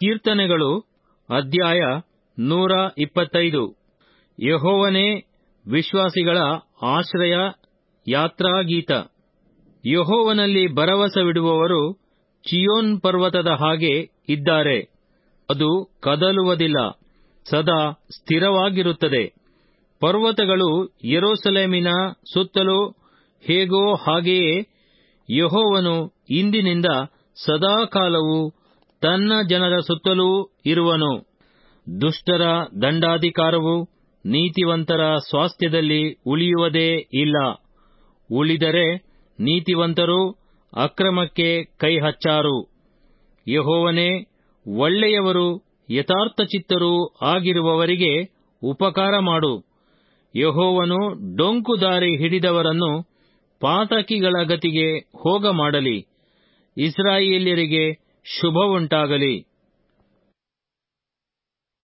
ಕೀರ್ತನೆಗಳು ಅಧ್ಯಾಯ ನೂರ ಇಪ್ಪತ್ತೈದು ಯಹೋವನೇ ವಿಶ್ವಾಸಿಗಳ ಆಶ್ರಯ ಯಾತ್ರಾಗೀತ ಯಹೋವನಲ್ಲಿ ಭರವಸವಿಡುವವರು ಚಿಯೋನ್ ಪರ್ವತದ ಹಾಗೆ ಇದ್ದಾರೆ ಅದು ಕದಲುವುದಿಲ್ಲ ಸದಾ ಸ್ಥಿರವಾಗಿರುತ್ತದೆ ಪರ್ವತಗಳು ಯೆರೂಸಲೇಮಿನ ಸುತ್ತಲೂ ಹೇಗೋ ಹಾಗೆಯೇ ಯಹೋವನು ಇಂದಿನಿಂದ ಸದಾಕಾಲವೂ ತನ್ನ ಜನರ ಸುತ್ತಲೂ ಇರುವನು ದುಷ್ಟರ ದಂಡಾಧಿಕಾರವು ನೀತಿವಂತರ ಸ್ವಾಸ್ಥ್ಯದಲ್ಲಿ ಉಳಿಯುವುದೇ ಇಲ್ಲ ಉಳಿದರೆ ನೀತಿವಂತರು ಅಕ್ರಮಕ್ಕೆ ಕೈಹಚ್ಚಾರು ಯಹೋವನೇ ಒಳ್ಳೆಯವರು ಯಥಾರ್ಥಚಿತ್ತರೂ ಆಗಿರುವವರಿಗೆ ಉಪಕಾರ ಮಾಡು ಯಹೋವನು ಡೊಂಕು ದಾರಿ ಹಿಡಿದವರನ್ನು ಪಾತಕಿಗಳ ಗತಿಗೆ ಹೋಗ ಮಾಡಲಿ ಇಸ್ರಾಯೇಲ್ಯರಿಗೆ ಶುಭವುಂಟಾಗಲಿ